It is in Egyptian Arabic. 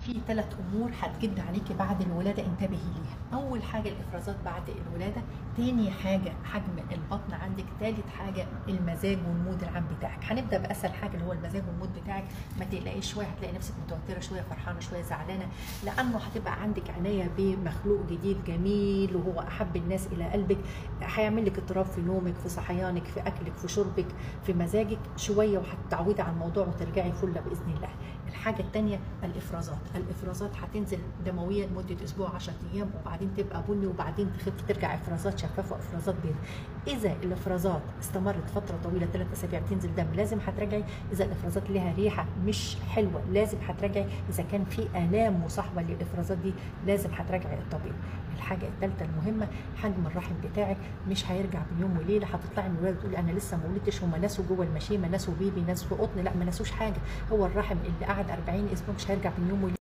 في ثلاث امور هتجد عليكي بعد الولاده انتبهي ليها اول حاجه الافرازات بعد الولاده تاني حاجه حجم البطن عندك ثالث حاجه المزاج والمود العام بتاعك هنبدا باسهل حاجه اللي هو المزاج والمود بتاعك ما تقلقيش شويه هتلاقي نفسك متوتره شويه فرحانه شويه زعلانه لانه هتبقى عندك عنايه بمخلوق جديد جميل وهو احب الناس الى قلبك هيعمل لك اضطراب في نومك في صحيانك في اكلك في شربك في مزاجك شويه وهتتعودي على الموضوع وترجعي فله باذن الله الحاجه الثانيه الافرازات الافرازات هتنزل دمويه لمده اسبوع 10 ايام وبعدين تبقى بني وبعدين تخف ترجع افرازات شفافه وافرازات بيض اذا الافرازات استمرت فتره طويله ثلاث اسابيع بتنزل دم لازم هتراجعي اذا الافرازات لها ريحه مش حلوه لازم هتراجعي اذا كان في الام مصاحبه للافرازات دي لازم هتراجعي الطبيب الحاجه الثالثه المهمه حجم الرحم بتاعك مش هيرجع بين يوم وليله هتطلعي من الولاده تقولي انا لسه ما ولدتش هم ناسوا جوه المشيمه ناسوا بيبي ناسوا قطن لا ما ناسوش حاجه هو الرحم اللي قعد 40 اسبوع مش هيرجع بين يوم وليله